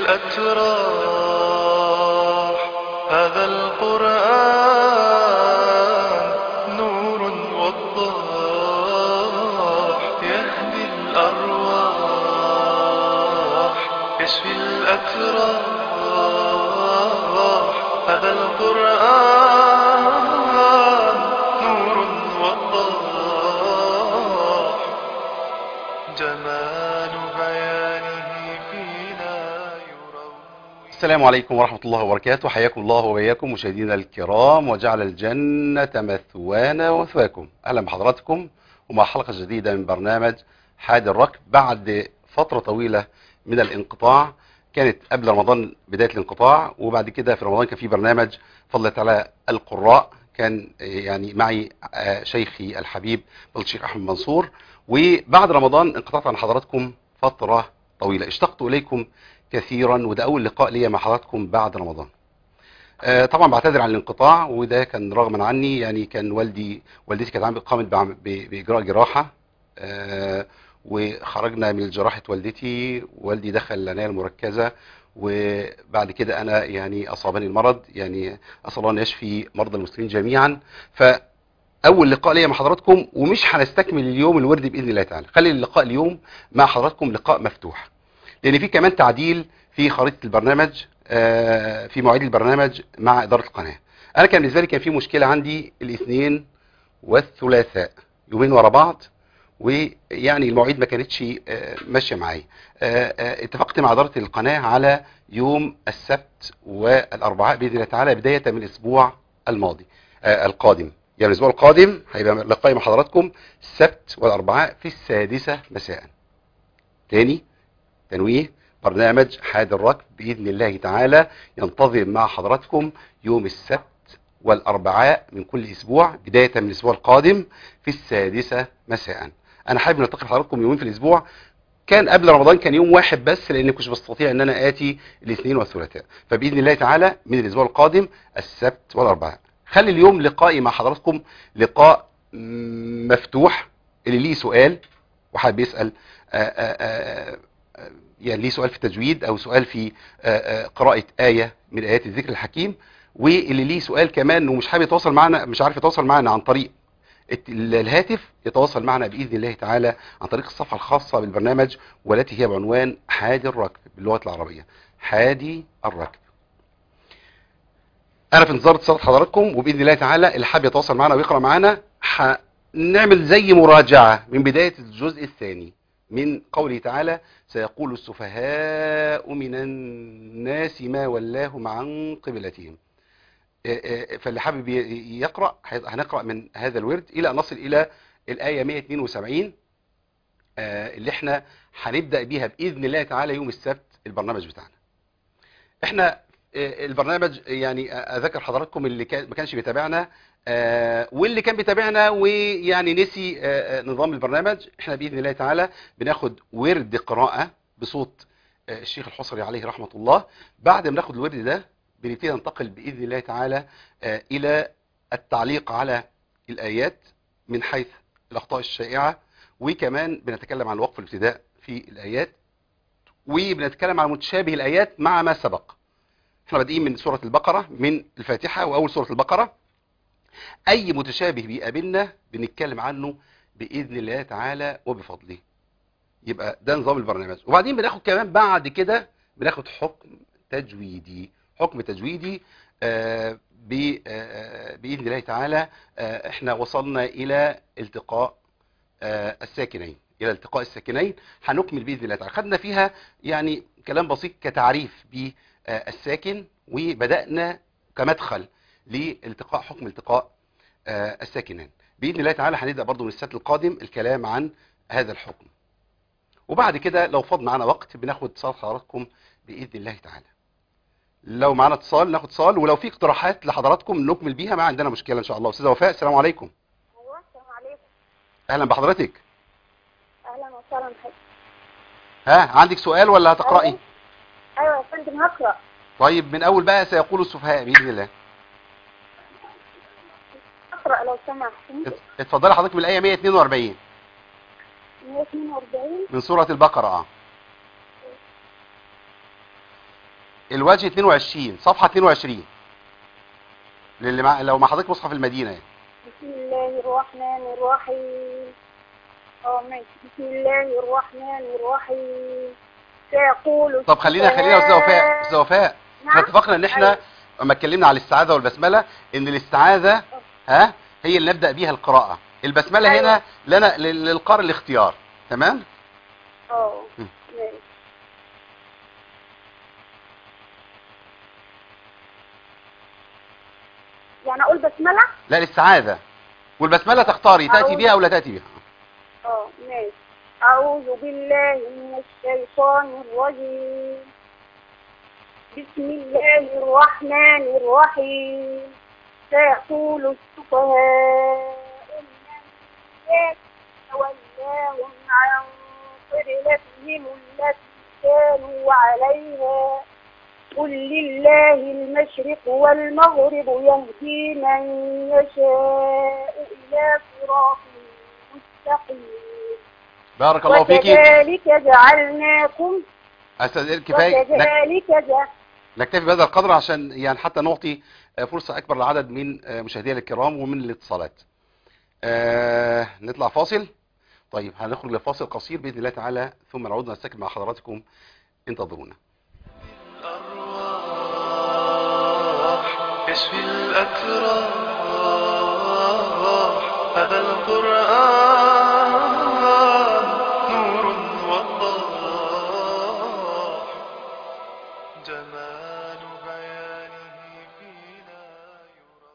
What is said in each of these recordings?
الأتراح هذا القرآن نور وضاح يهدي الأرواح يشفي الأتراح هذا القرآن نور وضاح جمال بيانه فينا يروي السلام عليكم ورحمة الله وبركاته حياكم الله وبياكم مشاهدينا الكرام وجعل الجنة مثوانا ومثواكم أهلا بحضراتكم ومع حلقة جديدة من برنامج حاد الركب بعد فترة طويلة من الانقطاع كانت قبل رمضان بداية الانقطاع وبعد كده في رمضان كان في برنامج فضل الله تعالى القراء كان يعني معي آه، شيخي الحبيب فضل الشيخ أحمد منصور وبعد رمضان انقطعت عن حضراتكم فترة طويلة اشتقت إليكم كثيرا وده أول لقاء ليا مع حضراتكم بعد رمضان آه، طبعا بعتذر عن الانقطاع وده كان رغما عني يعني كان والدي والدتي كانت عامله قامت بعم- ب- باجراء جراحه آه، وخرجنا من جراحه والدتي والدي دخل العنايه المركزه وبعد كده انا يعني اصابني المرض يعني اسال الله ان يشفي مرضى المسلمين جميعا فاول لقاء ليا مع حضراتكم ومش هنستكمل اليوم الورد باذن الله تعالى خلي اللقاء اليوم مع حضراتكم لقاء مفتوح لان في كمان تعديل في خريطه البرنامج آه، في مواعيد البرنامج مع اداره القناه انا كان بالنسبه لي كان في مشكله عندي الاثنين والثلاثاء يومين ورا بعض ويعني المواعيد ما كانتش آه، ماشيه معايا آه، آه، اتفقت مع اداره القناه على يوم السبت والاربعاء باذن الله تعالى بدايه من الاسبوع الماضي آه، القادم يعني الاسبوع القادم هيبقى لقائي مع حضراتكم السبت والاربعاء في السادسه مساء تاني تنويه برنامج حاد الركب بإذن الله تعالى ينتظم مع حضراتكم يوم السبت والأربعاء من كل أسبوع بداية من الأسبوع القادم في السادسة مساء أنا حابب نلتقي بحضراتكم يومين في الأسبوع كان قبل رمضان كان يوم واحد بس لأني كنتش بستطيع أن أنا آتي الاثنين والثلاثاء فبإذن الله تعالى من الأسبوع القادم السبت والأربعاء خلي اليوم لقائي مع حضراتكم لقاء م- مفتوح اللي ليه سؤال وحابب يسأل آآ آآ آآ يعني ليه سؤال في التجويد او سؤال في آه، آه، قراءة آية من آيات الذكر الحكيم واللي ليه سؤال كمان ومش حابب يتواصل معنا مش عارف يتواصل معنا عن طريق الت- الهاتف يتواصل معنا بإذن الله تعالى عن طريق الصفحة الخاصة بالبرنامج والتي هي بعنوان حادي الركب باللغة العربية حادي الركب انا في انتظار اتصالات حضراتكم وباذن الله تعالى اللي حابب يتواصل معنا ويقرا معنا هنعمل زي مراجعه من بدايه الجزء الثاني من قوله تعالى سيقول السفهاء من الناس ما ولاهم عن قبلتهم آه، آه، فاللي حابب ي- يقرا هي- هنقرا من هذا الورد الى ان نصل الى الايه 172 آه، اللي احنا هنبدا بيها باذن الله تعالى يوم السبت البرنامج بتاعنا احنا آه، البرنامج يعني آه، اذكر حضراتكم اللي كان ما كانش بيتابعنا آه، واللي كان بيتابعنا ويعني نسي آه، آه، نظام البرنامج احنا باذن الله تعالى بناخد ورد قراءه بصوت آه، الشيخ الحصري عليه رحمه الله بعد ما ناخد الورد ده بنبتدي ننتقل باذن الله تعالى آه، الى التعليق على الايات من حيث الاخطاء الشائعه وكمان بنتكلم عن وقف الابتداء في الايات وبنتكلم عن متشابه الايات مع ما سبق احنا بادئين من سوره البقره من الفاتحه واول سوره البقره اي متشابه بيقابلنا بنتكلم عنه باذن الله تعالى وبفضله يبقى ده نظام البرنامج وبعدين بناخد كمان بعد كده بناخد حكم تجويدي حكم تجويدي آه، ب- آه، باذن الله تعالى آه، احنا وصلنا الى التقاء آه، الساكنين الى التقاء الساكنين هنكمل باذن الله تعالى خدنا فيها يعني كلام بسيط كتعريف بالساكن وبدانا كمدخل لالتقاء حكم التقاء آه، الساكنين باذن الله تعالى هنبدا برضو من السبت القادم الكلام عن هذا الحكم وبعد كده لو فاض معانا وقت بناخد اتصال حضراتكم باذن الله تعالى لو معانا اتصال ناخد اتصال ولو في اقتراحات لحضراتكم نكمل بيها ما عندنا مشكله ان شاء الله استاذه وفاء السلام عليكم ايوه السلام عليكم اهلا بحضرتك اهلا وسهلا بحضرتك ها عندك سؤال ولا هتقراي أيوة. ايوه يا فندم هقرا طيب من اول بقى سيقول السفهاء باذن الله اقرا لو سمحت ات- اتفضلي حضرتك من الايه 142 142 من سوره البقره اه الوجه 22 صفحة 22 للي مع... لو ما حضرتك مصحف المدينة يعني. بسم الله الرحمن الرحيم اه ماشي بسم الله الرحمن الرحيم سيقول طب خلينا خلينا يا استاذ وفاء استاذ وفاء احنا نعم؟ اتفقنا ان احنا أيوة. لما اتكلمنا على الاستعاذة والبسملة ان الاستعاذة ها هي اللي نبدأ بيها القراءة البسملة أيوة. هنا لنا لل- للقارئ الاختيار تمام اه م. ماشي يعني اقول بسملة لا الاستعاذة والبسملة تختاري تأتي أعوذ- بها او لا تأتي بها اه ماشي أعوذ بالله من الشيطان الرجيم بسم الله الرحمن الرحيم سيقول السفهاء من الناس تولاهم عن قبلتهم التي كانوا عليها قل لله المشرق والمغرب يهدي من يشاء إلى صراط مستقيم بارك الله فيك وكذلك جعلناكم استاذ كفايه نك- وكذلك جعلناكم نكتفي بهذا القدر عشان يعني حتى نعطي آه، فرصة أكبر لعدد من آه، مشاهدينا الكرام ومن الاتصالات آه، نطلع فاصل طيب هنخرج لفاصل قصير بإذن الله تعالى ثم نعود نستكمل مع حضراتكم انتظرونا الأرواح يشفي الأتراح هذا القرآن نور وضاح جمال بيانه فينا يروى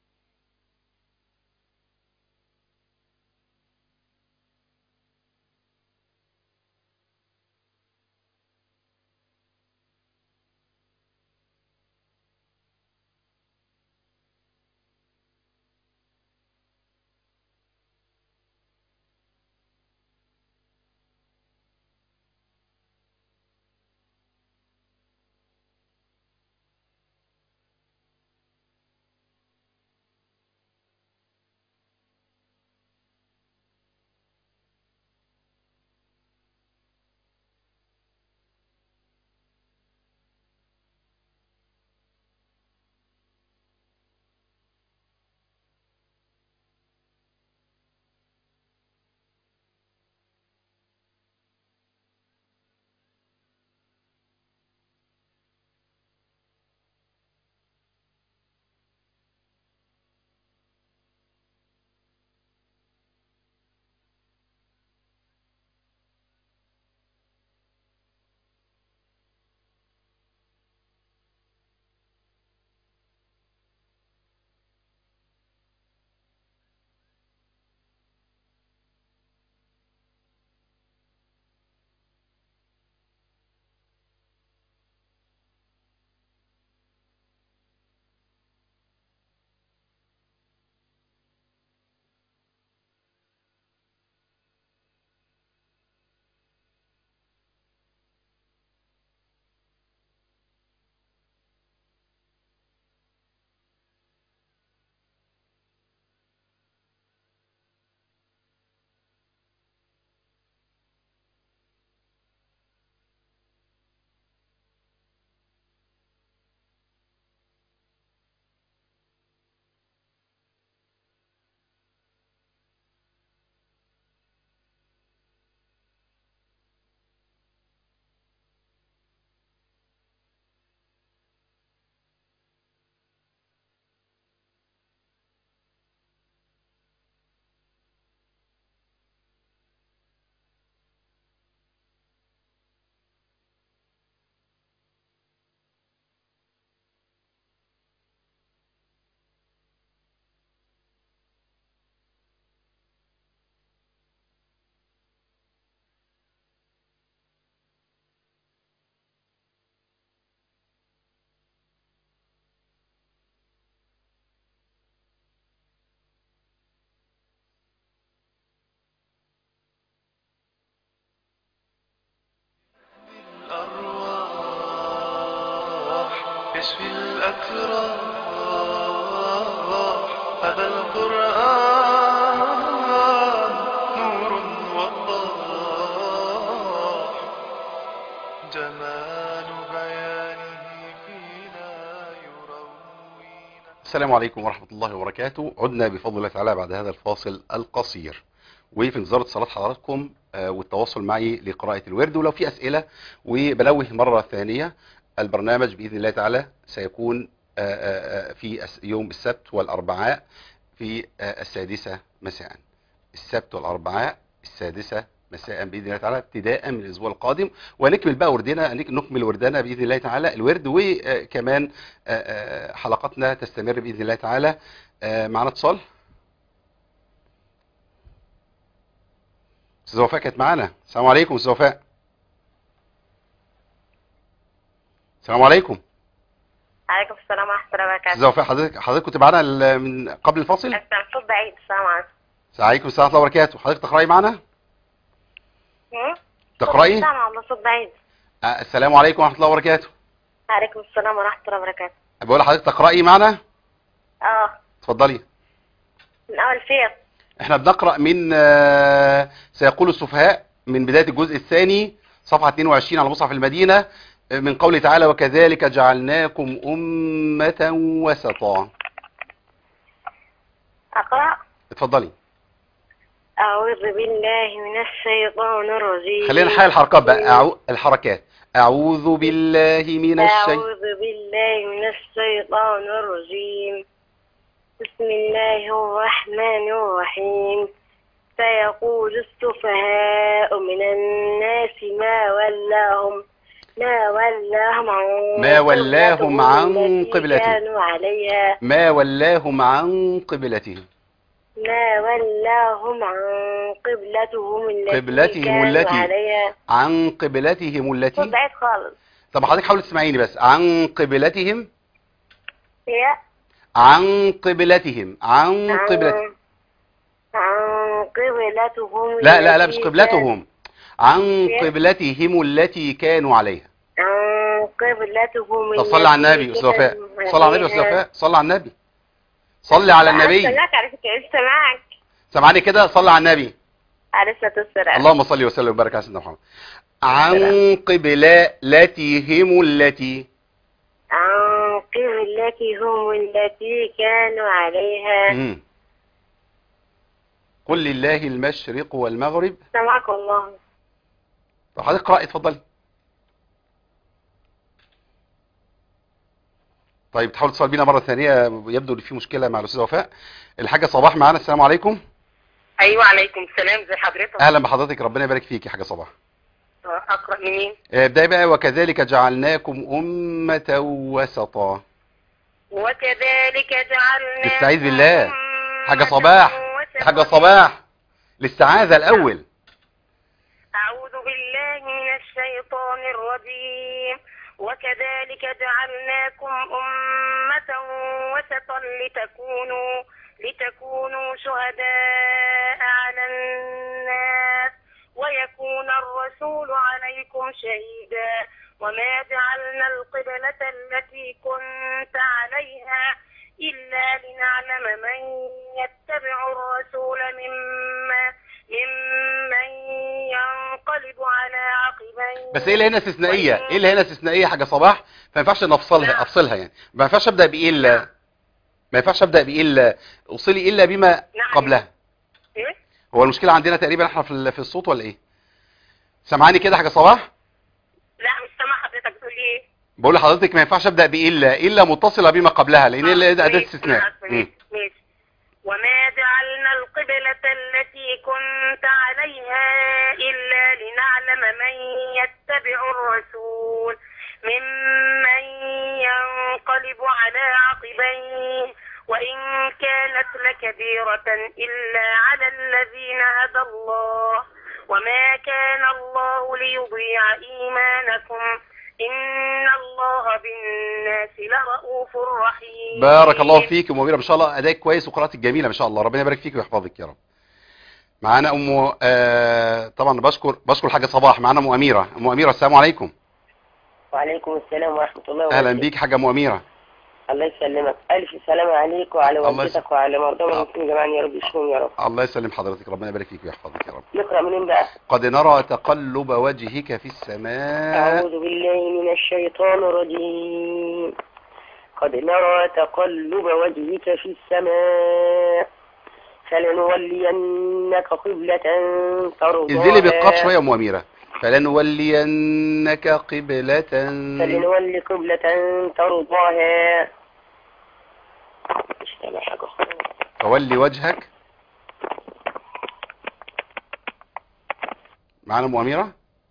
الأرواح يشفي الأتراح هذا القرآن نور وضاح جمال بيانه السلام عليكم ورحمة الله وبركاته عدنا بفضل الله تعالى بعد هذا الفاصل القصير وفي انتظار اتصالات حضراتكم آه، والتواصل معي لقراءة الورد ولو في أسئلة وبلوه مرة ثانية البرنامج بإذن الله تعالى سيكون آه، آه، آه، في أس- يوم السبت والأربعاء في آه، السادسة مساء السبت والأربعاء السادسة مساء بإذن الله تعالى ابتداء من الأسبوع القادم ونكمل بقى وردنا نك- نكمل وردنا بإذن الله تعالى الورد وكمان آه، آه، حلقتنا تستمر بإذن الله تعالى آه، معنا اتصال استاذ وفاء كانت معانا السلام عليكم استاذ وفاء السلام عليكم عليكم السلام ورحمة الله وبركاته استاذ وفاء حضرتك حضرتك كنت معانا ال- من قبل الفاصل أستاذ صوت بعيد السلام عليكم السلام عليكم ورحمه الله وبركاته حضرتك تقراي معانا هم؟ تقراي سامع والله صوت بعيد آه، السلام عليكم ورحمه الله وبركاته عليكم السلام ورحمة الله وبركاته بقول لحضرتك تقراي معانا اه اتفضلي من أول فين احنا بنقرا من آه، سيقول السفهاء من بدايه الجزء الثاني صفحه 22 على مصحف المدينه آه، من قوله تعالى وكذلك جعلناكم امه وسطا أقرأ اتفضلي أعوذ بالله من الشيطان الرجيم خلينا نحل الحركات بقى أعو... الحركات أعوذ بالله من الشيطان أعوذ بالله من الشيطان الرجيم بسم الله الرحمن الرحيم سيقول السفهاء من الناس ما ولاهم ما ولاهم عن ما ولاهم عن التي قبلتهم. كانوا عليها ما ولاهم عن قبلتهم ما ولاهم عن قبلتهم التي قبلتهم كانوا التي. عليها عن قبلتهم صوت التي بعيد خالص طب حضرتك حاول تسمعيني بس عن قبلتهم هي عن قبلتهم عن عن- قبلتهم عن قبلتهم لا لا لا التي مش قبلتهم عن هي. قبلتهم التي كانوا عليها كان- عن قبلتهم طب صلي على النبي استاذ وفاء صلي على النبي يا استاذ وفاء صلي على النبي صلي على النبي سمعك على فكرة لسه معك سمعني كده صلي على النبي عليه الصلاة والسلام اللهم صل وسلم وبارك على سيدنا محمد عن قبلتهم التي عن قبلتهم التي كانوا عليها مم. قل لله المشرق والمغرب سمعك الله طب حضرتك اقرأي اتفضلي طيب تحاول تتصل بينا مرة ثانية يبدو ان في مشكلة مع الأستاذة وفاء الحاجة صباح معانا السلام عليكم ايوه عليكم السلام زي حضرتك أهلا بحضرتك ربنا يبارك فيك يا حاجة صباح اقرا منين آه، ابدأي بقى وكذلك جعلناكم أمة وسطا وكذلك جعلنا استعيذ بالله. حاجة صباح حاجة صباح للسعادة الأول اعوذ بالله من الشيطان الرجيم وكذلك جعلناكم أمة وسطا لتكونوا لتكونوا شهداء على الناس ويكون الرسول عليكم شهيدا وما جعلنا القبلة التي كنت عليها إلا لنعلم من يتبع الرسول مما ممن ينقلب على عقبيه بس ايه اللي هنا استثنائية ايه اللي هنا استثنائية يا حاجة صباح ما ينفعش نفصلها نعم. افصلها يعني ما ينفعش ابدأ بايه الا ما ينفعش ابدأ بايه الا اوصلي الا بما نعم. قبلها إيه؟ هو المشكلة عندنا تقريبا احنا في ال- في الصوت ولا ايه سامعاني كده حاجة صباح لا مش سامع حضرتك بتقول ايه بقول لحضرتك ما ينفعش ابدأ بايه الا الا متصلة بما قبلها لان الا ده اداة ماشي، استثناء ماشي، مم. ماشي. وما جعلنا القبلة التي كنت عليها إلا لنعلم من يتبع الرسول ممن ينقلب على عقبيه وإن كانت لكبيرة إلا على الذين هدى الله وما كان الله ليضيع إيمانكم إن الله بالناس لرؤوف رحيم بارك الله فيك ام اميره ما شاء الله ادائك كويس وقراءتك جميله ما شاء الله ربنا يبارك فيك ويحفظك يا رب معانا ام آه طبعا بشكر بشكر حاجه صباح معانا ام اميره ام اميره السلام عليكم وعليكم السلام ورحمة الله وبركاته اهلا بيك حاجه ام اميره الله يسلمك ألف سلام عليك وعلى الله والدتك وعلى مرضى آه. المسلمين جميعا يا رب يشفيهم يا رب الله يسلم حضرتك ربنا يبارك فيك ويحفظك يا رب نقرأ منين بقى قد نرى تقلب وجهك في السماء أعوذ بالله من الشيطان الرجيم قد نرى تقلب وجهك في السماء فلنولينك قبلة ترضاها انزلي بالقاف شويه يا ام اميره فلنولينك قبلة فلنولي قبلة ترضاها مش سامع حاجة خالص. فولي وجهك معانا ام اميره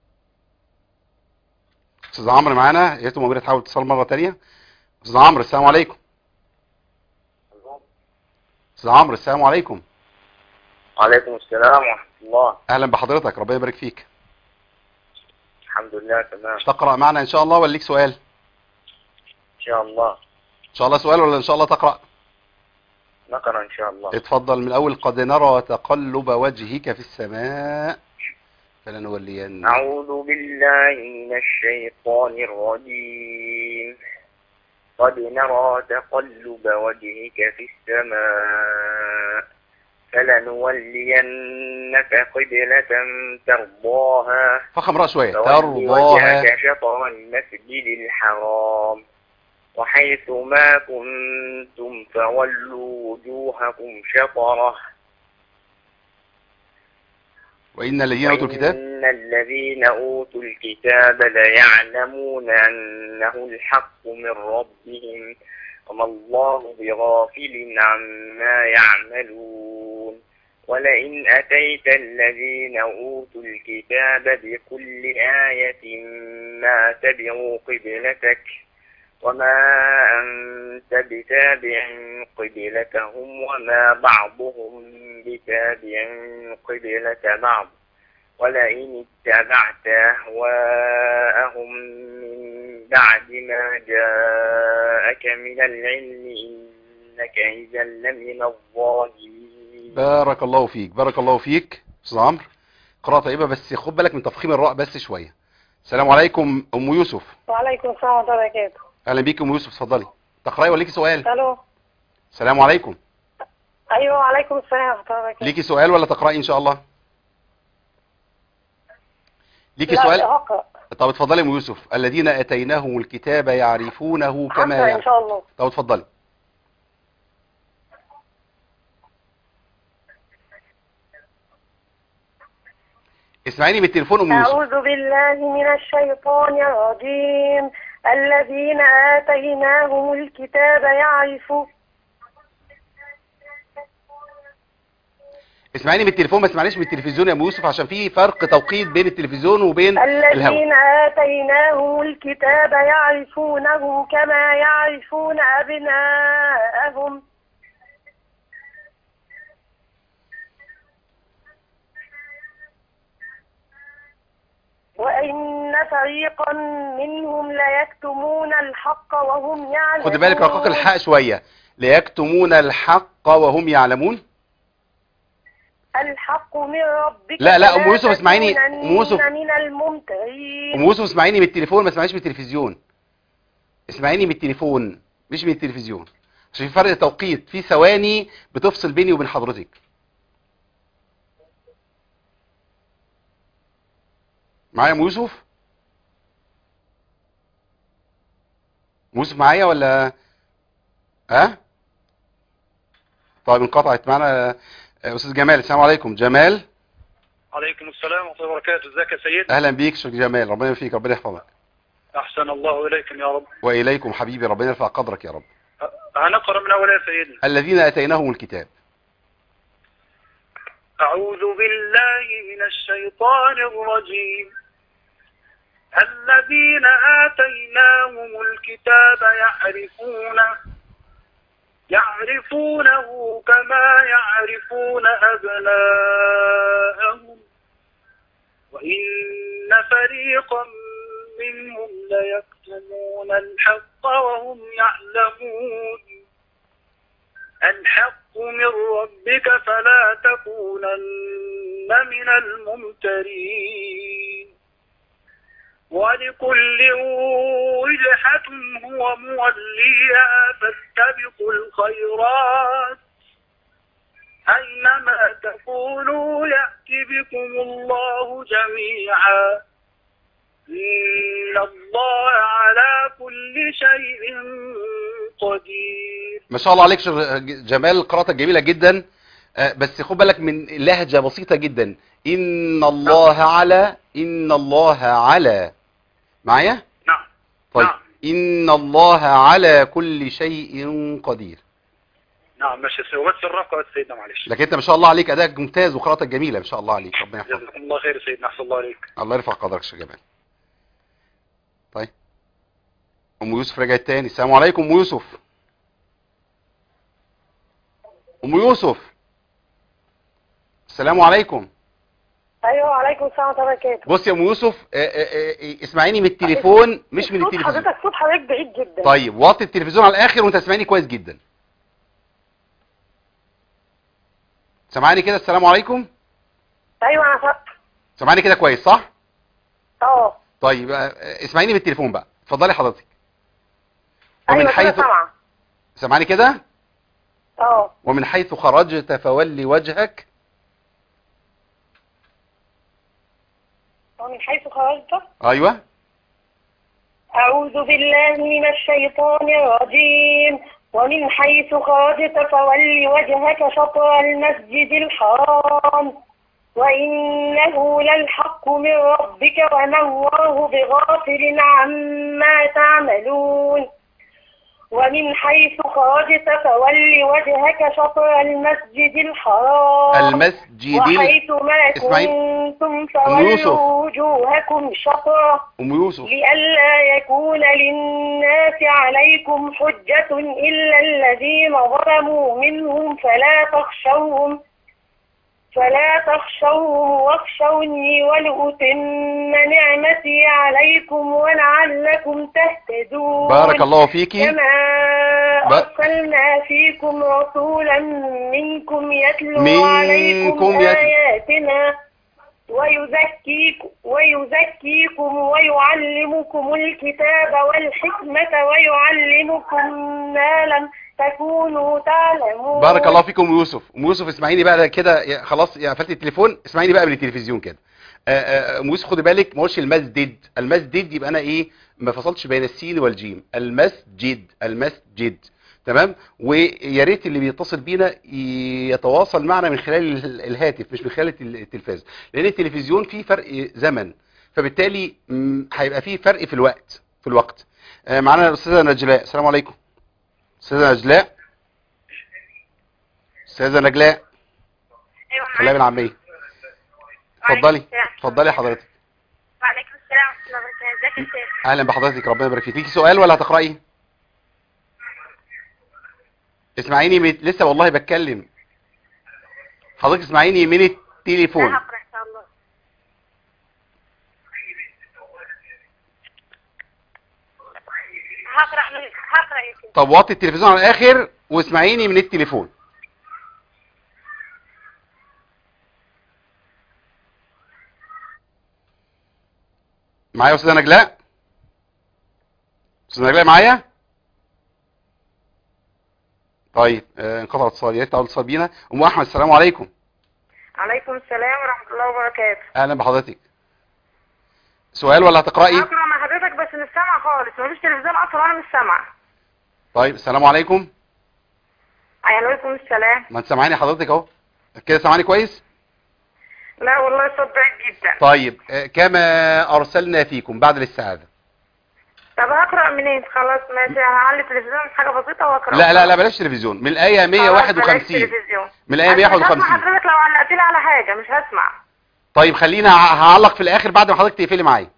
استاذ عمرو معانا يا ريت ام اميره تحاول تتصل مره تانية استاذ عمرو السلام عليكم استاذ عمرو السلام عليكم وعليكم السلام ورحمة الله اهلا بحضرتك ربنا يبارك فيك الحمد لله تمام مش تقرا معنا ان شاء الله ولا ليك سؤال إن شاء الله ان شاء الله سؤال ولا ان شاء الله تقرا نقرأ إن شاء الله اتفضل من الاول قد نرى تقلب وجهك في السماء فلنولين أعوذ بالله من الشيطان الرجيم قد نرى تقلب وجهك في السماء فلنولينك قبلة ترضاها فخم رأس شويه فول ترضاها وجهك شطر المسجد الحرام وحيث ما كنتم فولوا وجوهكم شطره وان الذين اوتوا الكتاب إن الذين أوتوا الكتاب ليعلمون أنه الحق من ربهم وما الله بغافل عما يعملون ولئن أتيت الذين أوتوا الكتاب بكل آية ما تبعوا قبلتك وما أنت بتابع قبلتهم وما بعضهم بتابع قبلة بعض ولئن اتبعت أهواءهم من بعد ما جاءك من العلم إنك إذا لمن الظالمين بارك الله فيك بارك الله فيك استاذ عمرو قراءة طيبة بس خد بالك من تفخيم الراء بس شوية السلام عليكم ام يوسف وعليكم السلام ورحمة الله وبركاته اهلا بيك ام يوسف اتفضلي تقراي ولا ليكي سؤال الو السلام عليكم ايوه وعليكم السلام ورحمة الله وبركاته ليكي سؤال ولا تقراي ان شاء الله ليكي لا، سؤال هقرأ طب اتفضلي يا ام يوسف الذين اتيناهم الكتاب يعرفونه كما هقرأ ان يعرف شاء الله طب اتفضلي اسمعيني من التليفون ام يوسف أعوذ بالله من الشيطان الرجيم الذين آتيناهم الكتاب يعرفون اسمعيني من التليفون ما اسمعنيش من التلفزيون يا ام يوسف عشان في فرق توقيت بين التلفزيون وبين الهواء الذين آتيناهم الكتاب يعرفونه كما يعرفون أبناءهم وإن فريقا منهم ليكتمون الحق وهم يعلمون خد بالك رقاق الحق شوية ليكتمون الحق وهم يعلمون الحق من ربك لا، لا، أم فلا يوسف اسمعيني، تكونن أم يوسف. من الممترين ام يوسف اسمعيني من التليفون ما اسمعيش من التلفزيون اسمعيني من التليفون مش من التلفزيون عشان في فرق توقيت في ثواني بتفصل بيني وبين حضرتك معايا ام يوسف ام يوسف معايا ولا ها طيب انقطعت معانا آه، استاذ جمال السلام عليكم جمال عليكم السلام ورحمة الله وبركاته ازيك يا سيد اهلا بيك شيخ جمال ربنا يفيك ربنا يحفظك احسن الله اليكم يا رب واليكم حبيبي ربنا يرفع قدرك يا رب هنقرا من اول يا سيدنا الذين اتيناهم الكتاب اعوذ بالله من الشيطان الرجيم الذين آتيناهم الكتاب يعرفونه يعرفونه كما يعرفون أبناءهم وإن فريقا منهم ليكتمون الحق وهم يعلمون الحق من ربك فلا تكونن من الممترين ولكل وجهة هو موليها فاستبقوا الخيرات أينما تكونوا يأتي بكم الله جميعا إن الله على كل شيء قدير ما شاء الله عليك شر- جمال قراءتك جميلة جدا آه، بس خد بالك من لهجة بسيطة جدا إن الله على إن الله على معايا نعم طيب نعم. إن الله على كل شيء قدير نعم ماشي يا سيدي وبس الرقة بس سيدنا معلش لكن انت ما شاء الله عليك ادائك ممتاز وقراءتك جميله ما شاء الله عليك ربنا يحفظك جزاكم الله خير يا سيدنا أحسن الله عليك الله يرفع قدرك يا شيخ جمال طيب ام يوسف رجعت تاني السلام عليكم ام يوسف ام يوسف السلام عليكم ايوه وعليكم السلام ورحمه الله وبركاته بص يا ام يوسف آه، آه، آه، اسمعيني من التليفون مش من صوت التلفزيون حضرتك صوت حضرتك بعيد جدا طيب وطي التلفزيون على الاخر وانت سامعني كويس جدا سامعني كده السلام عليكم ايوه انا فاكر سامعني كده كويس صح اه طيب آه، اسمعيني من التليفون بقى اتفضلي حضرتك ومن ايوه كده حيث سامعه سامعني كده اه ومن حيث خرجت فولي وجهك ومن حيث خرجت ايوه أعوذ بالله من الشيطان الرجيم ومن حيث خرجت فول وجهك شطر المسجد الحرام وإنه للحق من ربك وما الله بغافل عما تعملون ومن حيث خرجت فول وجهك شطر المسجد الحرام المسجد ال- وحيث ما اسمعي. كنتم أم يوسف. فولوا وجوهكم شطره ام يوسف لئلا يكون للناس عليكم حجة إلا الذين ظلموا منهم فلا تخشوهم فلا تخشوهم واخشوني ولأتم نعمتي عليكم ولعلكم تهتدون بارك الله فيكي كما ب- أرسلنا فيكم رسولا منكم يتلو منكم عليكم يتلو. آياتنا ويزكيكم, ويزكيكم ويعلمكم الكتاب والحكمة ويعلمكم ما لم تكونوا تعلمون بارك الله فيكم ام يوسف ام يوسف اسمعيني بقى كده يا- خلاص يا قفلت التليفون اسمعيني بقى من التلفزيون كده آه، آه، ام يوسف خدي بالك ما قلتش المسجد المسجد يبقى انا ايه ما فصلتش بين السين والجيم المسجد المسجد تمام ويا ريت اللي بيتصل بينا يتواصل معنا من خلال ال- الهاتف مش من خلال التل- التلفاز لان التلفزيون فيه فرق زمن فبالتالي م، هيبقى فيه فرق في الوقت في الوقت آه، معانا الاستاذه نجلاء السلام عليكم استاذه نجلاء استاذه نجلاء ايوه خليها بالعاميه اتفضلي اتفضلي حضرتك وعليكم السلام ورحمه الله وبركاته ازيك يا شيخ اهلا بحضرتك ربنا يبارك فيك ليكي سؤال ولا هتقراي اسمعيني من... لسه والله بتكلم حضرتك اسمعيني من التليفون لا هقرا ان شاء الله هقرا من هقرا يا سيدي طب وطي التلفزيون على الاخر واسمعيني من التليفون معايا يا استاذه نجلاء استاذه نجلاء معايا طيب آه، انقطع اتصال يا ريت تعالوا اتصال بينا ام احمد السلام عليكم عليكم السلام ورحمة الله وبركاته اهلا بحضرتك سؤال ولا هتقراي هقرا مع حضرتك بس مش سامعة خالص مفيش تلفزيون أصلا وأنا مش سامعة طيب السلام عليكم عليكم السلام ما انت سامعاني حضرتك اهو كده سامعاني كويس لا والله صوت بعيد جدا طيب آه، كما ارسلنا فيكم بعد الاستعاذه طب هقرا منين خلاص ماشي هعلي التلفزيون حاجة بسيطة واقرا لا لا لا بلاش تلفزيون من الايه خلاص، بلاش 151 تلفزيون. من الايه أنا مش هسمع 151 حضرتك لو علقت لي على حاجة مش هسمع طيب خلينا ه- هعلق في الاخر بعد ما حضرتك تقفلي معايا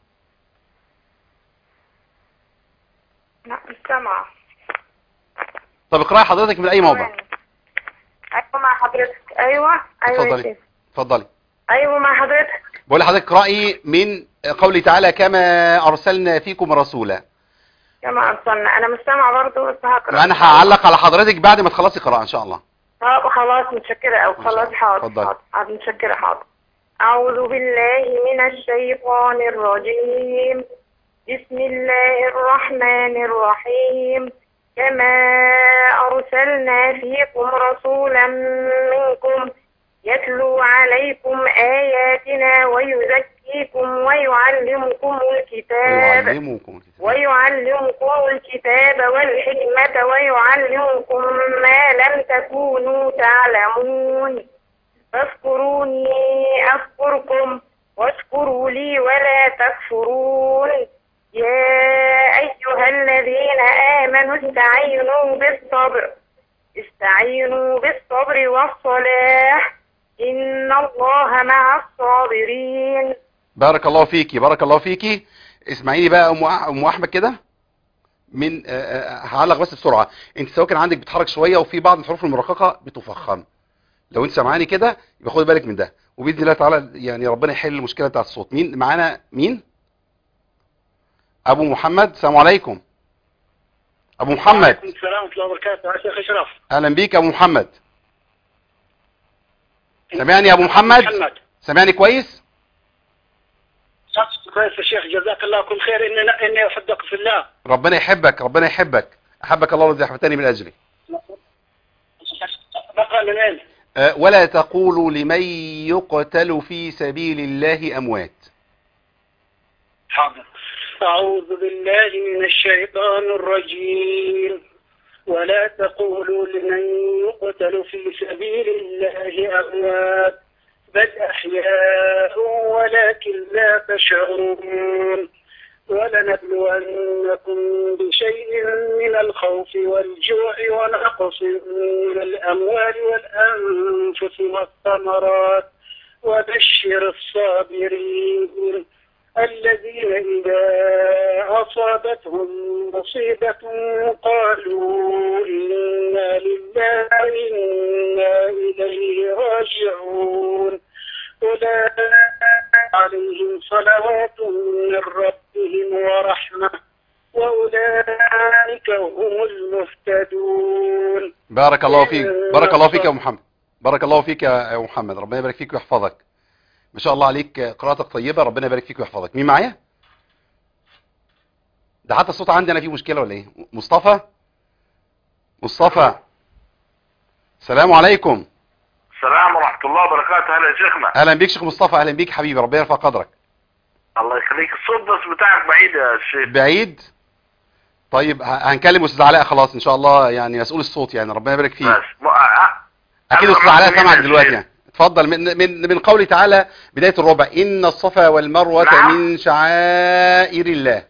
لا مش سامعة طب اقراي حضرتك من اي موضع أيوة مع حضرتك أيوة أيوة يا اتفضلي شيخ. اتفضلي أيوة مع حضرتك بقول لحضرتك اقراي من قوله تعالى كما ارسلنا فيكم رسولا كما أرسلنا أنا مش سامعة برضه بس هقرا انا هعلق على حضرتك بعد ما تخلصي قراءه ان شاء الله طب خلاص متشكرة أو إن شاء خلاص الله. حاضر اتفضلي. حاضر حاضر، متشكرة حاضر أعوذ بالله من الشيطان الرجيم بسم الله الرحمن الرحيم كما أرسلنا فيكم رسولا منكم يتلو عليكم آياتنا يزكيكم ويعلمكم الكتاب ويعلمكم الكتاب. ويعلمكم الكتاب والحكمة ويعلمكم ما لم تكونوا تعلمون فاذكروني أذكركم واشكروا لي ولا تكفرون يا أيها الذين آمنوا استعينوا بالصبر استعينوا بالصبر والصلاة إن الله مع الصابرين بارك الله فيكي بارك الله فيكي اسمعيني بقى ام أح- ام احمد كده من آه، آه، هعلق بس بسرعه انت سواء كان عندك بتحرك شويه وفي بعض الحروف المرققه بتفخم لو انت سامعاني كده يبقى خد بالك من ده وباذن الله تعالى يعني ربنا يحل المشكله بتاعت الصوت مين معانا مين ابو محمد السلام عليكم ابو محمد وعليكم السلام ورحمة الله وبركاته يا شيخ أشرف اهلا بيك يا ابو محمد سامعني يا ابو محمد محمد سامعني كويس صوتك كويس يا شيخ جزاك الله كل خير إني إني أحبك في الله ربنا يحبك ربنا يحبك احبك الله الذي احببتني من اجله بقرأ من وين؟ أه، ولا تقولوا لمن يقتل في سبيل الله اموات حاضر أعوذ بالله من الشيطان الرجيم ولا تقولوا لمن يقتل في سبيل الله أموات بل أحياء ولكن لا تشعرون ولنبلونكم بشيء من الخوف والجوع ونقص من الأموال والأنفس والثمرات وبشر الصابرين الذين إذا أصابتهم مصيبة قالوا إنا لله وإنا إليه راجعون أولئك عليهم صلوات من ربهم ورحمة وأولئك هم المهتدون بارك الله فيك بارك الله فيك يا محمد بارك الله فيك يا محمد ربنا يبارك فيك ويحفظك ما شاء الله عليك قراءتك طيبة ربنا يبارك فيك ويحفظك مين معايا ده حتى الصوت عندي انا فيه مشكلة ولا ايه مصطفى مصطفى السلام عليكم السلام ورحمة الله وبركاته هلا يا شيخنا اهلا بيك شيخ مصطفى اهلا بيك حبيبي ربنا يرفع قدرك الله يخليك الصوت بس بتاعك بعيد يا شيخ بعيد طيب ه- هنكلم استاذ علاء خلاص ان شاء الله يعني مسؤول الصوت يعني ربنا يبارك فيه بس م- أ- اكيد أنا استاذ علاء معاك سامعك يا دلوقتي شيخ. يعني اتفضل من من من قوله تعالى بدايه الربع ان الصفا والمروه نعم. من شعائر الله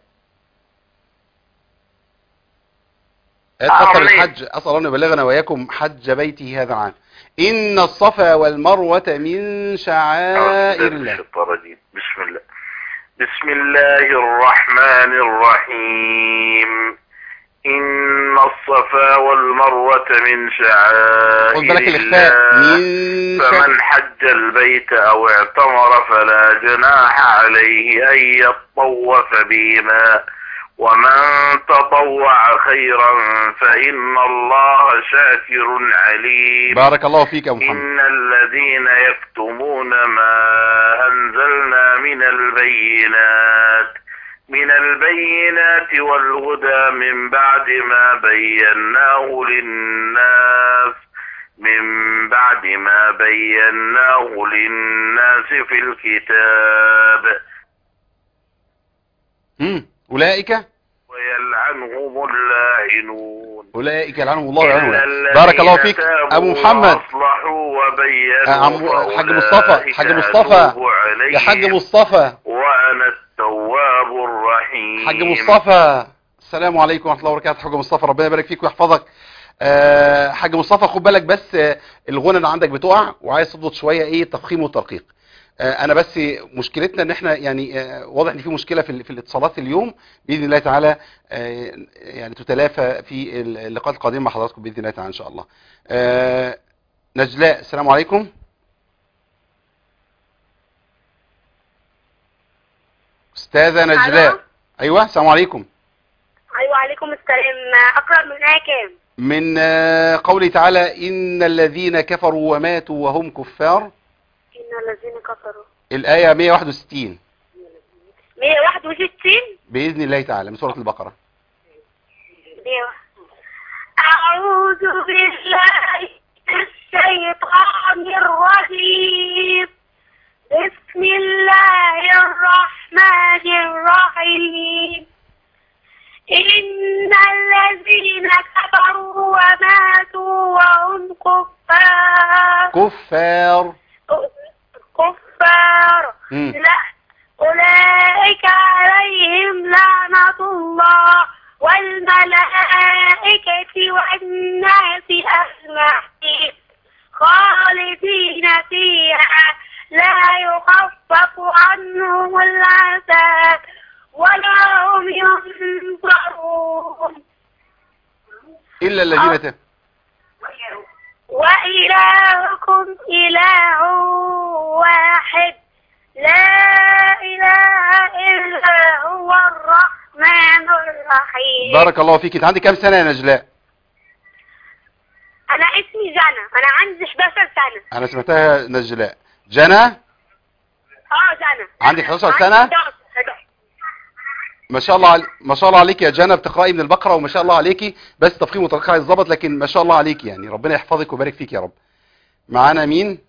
اتفضل آمين. الحج اسال الله ان يبلغنا واياكم حج بيته هذا العام ان الصفا والمروه من شعائر أعوذ بالله من الله الشيطان الرجيم. بسم الله بسم الله الرحمن الرحيم إن الصفا والمروة من شعائر خد بالك الاخفاء الله من شع... فمن حج البيت أو اعتمر فلا جناح عليه أن يطوف بهما ومن تطوع خيرا فإن الله شاكر عليم بارك الله فيك يا محمد إن الذين يكتمون ما أنزلنا من البينات من البينات والهدى من بعد ما بيناه للناس من بعد ما بيناه للناس في الكتاب مم. اولئك ويلعنهم اللاعنون اولئك يلعنهم الله إلا ويلعنهم الذين بارك الله فيك تابوا ابو محمد وأصلحوا وبينوا آه، عم- حاج مصطفى، فأولئك حاج مصطفى. أتوب عليهم يا حاج مصطفى وأنا التواب الرحيم حاج مصطفى السلام عليكم ورحمه الله وبركاته حاج مصطفى ربنا يبارك فيك ويحفظك آه، حاج مصطفى خد بالك بس آه، الغنى اللي عندك بتقع وعايز تضبط شويه ايه التفخيم والترقيق آه، انا بس مشكلتنا ان احنا يعني آه، واضح ان في مشكله في ال- في الاتصالات اليوم باذن الله تعالى آه، يعني تتلافى في اللقاء القادم مع حضراتكم باذن الله تعالى ان شاء الله آه، نجلاء السلام عليكم استاذه نجلاء ألو؟ ايوه السلام عليكم ايوه عليكم السلام اقرا من ايه كام من آه، قوله تعالى إن الذين كفروا وماتوا وهم كفار ان الذين كفروا الآية 161 161 بإذن الله تعالى من سورة البقرة 101. اعوذ بالله من الشيطان الرجيم بسم بسم الله الرحمن الرحيم إن الذين كفروا وماتوا وهم كفار كفار كفار مم. لا أولئك عليهم لعنة الله والملائكة والناس أجمعين خالدين فيها لا يخفف عنهم العذاب ولا هم ينصرون إلا الذين تابوا وإلهكم إله واحد لا إله إلا هو الرحمن الرحيم بارك الله فيك انت عندك كام سنة يا نجلاء أنا اسمي جنى أنا عندي 11 سنة انا سمعتها نجلاء جنى اه جنى عندك 11 سنة؟ 11. ما شاء الله عل... ما شاء الله عليك يا جنى بتقرأي من البقرة وما شاء الله عليكي بس تفخيم وترقيع الظبط لكن ما شاء الله عليك يعني ربنا يحفظك ويبارك فيك يا رب معانا مين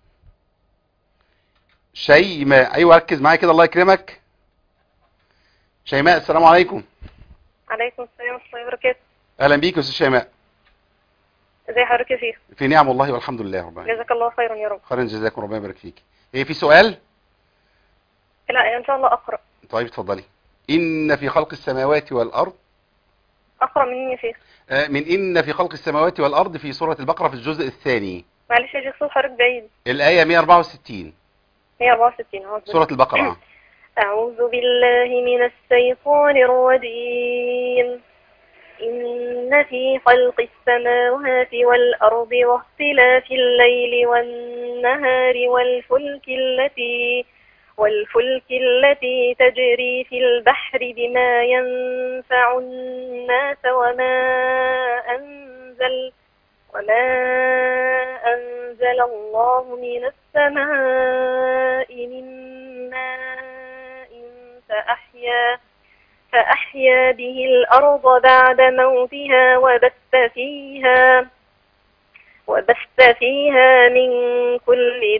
شيماء ايوه ركز معايا كده الله يكرمك شيماء السلام عليكم عليكم السلام ورحمة الله وبركاته اهلا بيك يا استاذ شيماء ازي حضرتك يا شيخ في نعم والله والحمد لله رب العالمين جزاك الله خيرا يا رب خيرا جزاكم ربنا يبارك فيك ايه في سؤال لا ان شاء الله اقرا طيب اتفضلي ان في خلق السماوات والارض اقرا منين يا شيخ آه، من ان في خلق السماوات والارض في سورة البقرة في الجزء الثاني معلش يا شيخ صوت حضرتك بعيد الآية 164 164 اهو سورة البقرة أعوذ بالله من الشيطان الرجيم إن في خلق السماوات والأرض واختلاف الليل والنهار والفلك التي والفلك التي تجري في البحر بما ينفع الناس وما أنزل وما أنزل الله من السماء من ماء فأحيا فأحيا به الأرض بعد موتها وبث فيها وبث فيها من كل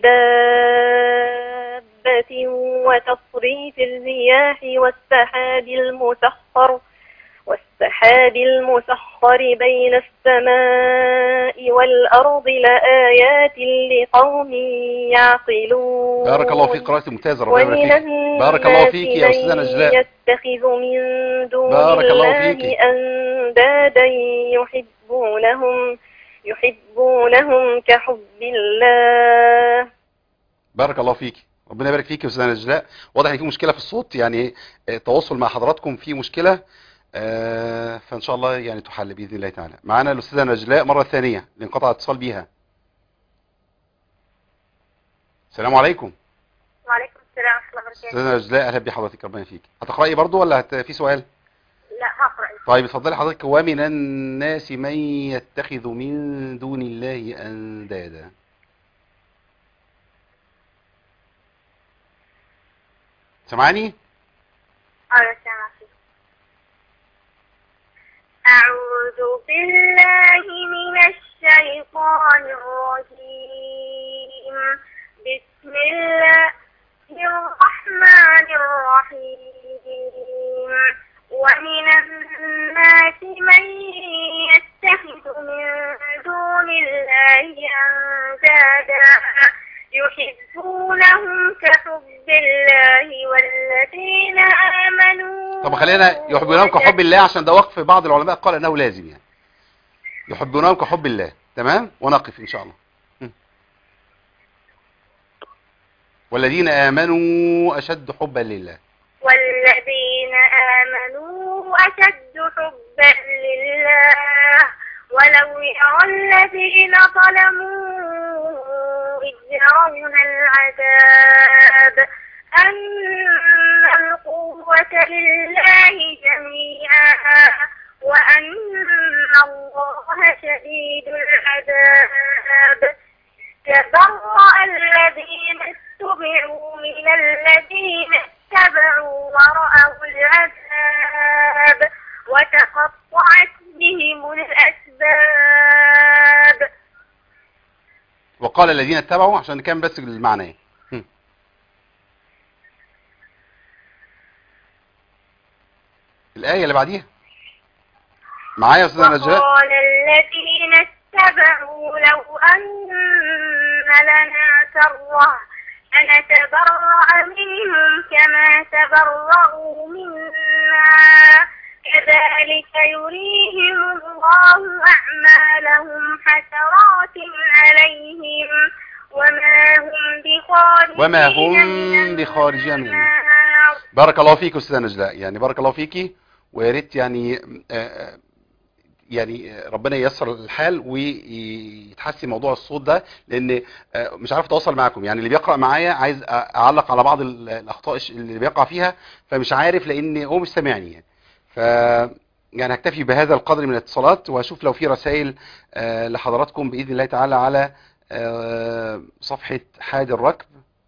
دابة وتصريف الرياح والسحاب المسخر والسحاب المسخر بين السماء والأرض لآيات لقوم يعقلون بارك الله فيك قراءة ممتازة ربنا ومن يبارك فيك بارك الله الناس فيك يا أستاذة من نجلاء يتخذ من دون بارك الله الله فيكي. أندادا يحبونهم يحبونهم كحب الله بارك الله فيك ربنا يبارك فيك يا أستاذة نجلاء واضح ان في مشكلة في الصوت يعني آه، التواصل مع حضراتكم فيه مشكلة آه، فإن شاء الله يعني تحل بإذن الله تعالى معانا الأستاذة نجلاء مرة ثانية لانقطع اتصال بيها السلام عليكم وعليكم السلام ورحمة الله وبركاته أستاذة نجلاء أهلا بحضرتك ربنا يفيك هتقرأي برضو ولا هت... في سؤال لا هقرأ طيب اتفضلي حضرتك ومن الناس من يتخذ من دون الله أندادا سمعني أيوة سامع فيك. أعوذ بالله من الشيطان الرجيم بسم الله الرحمن الرحيم ومن الناس من يتخذ من دون الله أندادا يحبونهم كحب الله والذين آمنوا طب خلينا يحبونهم كحب الله عشان ده وقف بعض العلماء قال انه لازم يعني يحبونهم كحب الله تمام ونقف ان شاء الله م. والذين امنوا اشد حبا لله والذين آمنوا أشد حبا لله ولو يرى الذين ظلموا إذ يرون العذاب أن القوة لله جميعا وأن الله شديد العذاب تبرأ الذين اتبعوا من الذين اتبعوا ورأوا العذاب وتقطعت بهم الأسباب وقال الذين اتبعوا عشان كان بس المعنى ايه م. الآية اللي بعديها معايا يا أستاذة نجلاء وقال الذين اتبعوا لو أن لنا كرة فنتبرأ منهم كما تبرأوا منا كذلك يريهم الله أعمالهم حسرات عليهم وما هم بخارجين وما هم من بخارجين من النار. النار. بارك الله فيك أستاذة نجلاء يعني بارك الله فيكي ويا ريت يعني آه، آه، يعني ربنا ييسر الحال ويتحسن موضوع الصوت ده لان آه، مش عارف اتواصل معاكم يعني اللي بيقرا معايا عايز اعلق على بعض ال- الاخطاء الش- اللي بيقع فيها فمش عارف لان هو مش سامعني يعني ف يعني هكتفي بهذا القدر من الاتصالات واشوف لو في رسائل آه، لحضراتكم باذن الله تعالى على آه، صفحه حاد الركب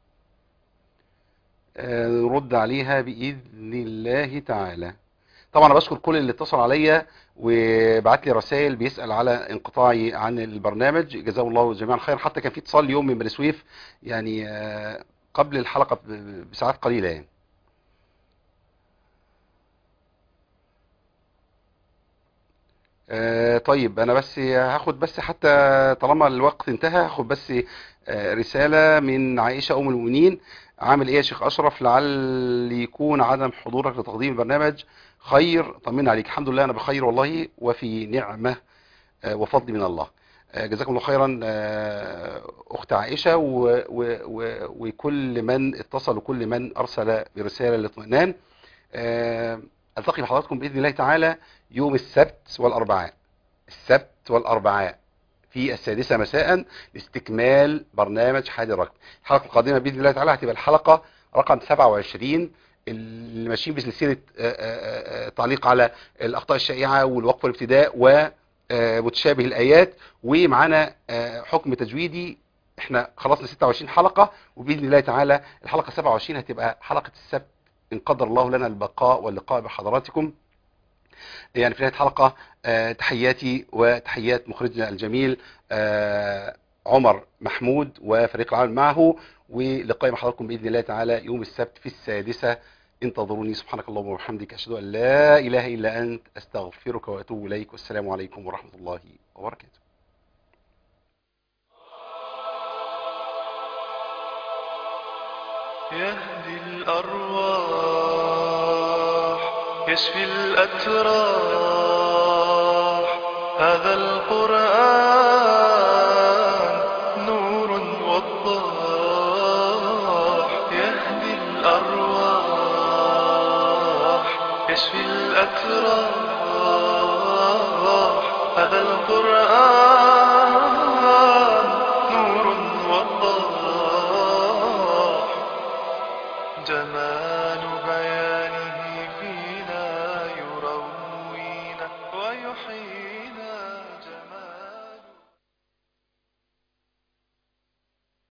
آه، نرد عليها باذن الله تعالى طبعا انا بشكر كل اللي اتصل عليا وبعت لي رسائل بيسال على انقطاعي عن البرنامج جزاه الله جميعا خير حتى كان في اتصال اليوم من بني سويف يعني آه، قبل الحلقه ب- بساعات قليله يعني آه، طيب انا بس هاخد بس حتى طالما الوقت انتهى هاخد بس آه، رسالة من عائشة ام المؤمنين عامل ايه يا شيخ اشرف لعل يكون عدم حضورك لتقديم البرنامج خير طمنا عليك الحمد لله انا بخير والله وفي نعمة آه، وفضل من الله آه، جزاكم الله خيرا آه، اخت عائشة و- و- و- وكل من اتصل وكل من ارسل برسالة للاطمئنان آه، التقي بحضراتكم باذن الله تعالى يوم السبت والاربعاء السبت والاربعاء في السادسة مساء لاستكمال برنامج حادي الركب الحلقة القادمة بإذن الله تعالى هتبقى الحلقة رقم 27 اللي ماشيين بسلسلة آه، آه، آه، تعليق على الأخطاء الشائعة والوقف والابتداء ومتشابه الآيات ومعانا آه، حكم تجويدي احنا خلصنا 26 حلقة وبإذن الله تعالى الحلقة 27 هتبقى حلقة السبت إن قدر الله لنا البقاء واللقاء بحضراتكم يعني في نهاية الحلقة آه، تحياتي وتحيات مخرجنا الجميل آه، عمر محمود وفريق العمل معه ولقاء مع حضراتكم بإذن الله تعالى يوم السبت في السادسة انتظروني سبحانك اللهم وبحمدك أشهد أن لا إله إلا أنت أستغفرك وأتوب إليك والسلام عليكم ورحمة الله وبركاته يهدي الأرواح يشفي الأتراح هذا القرآن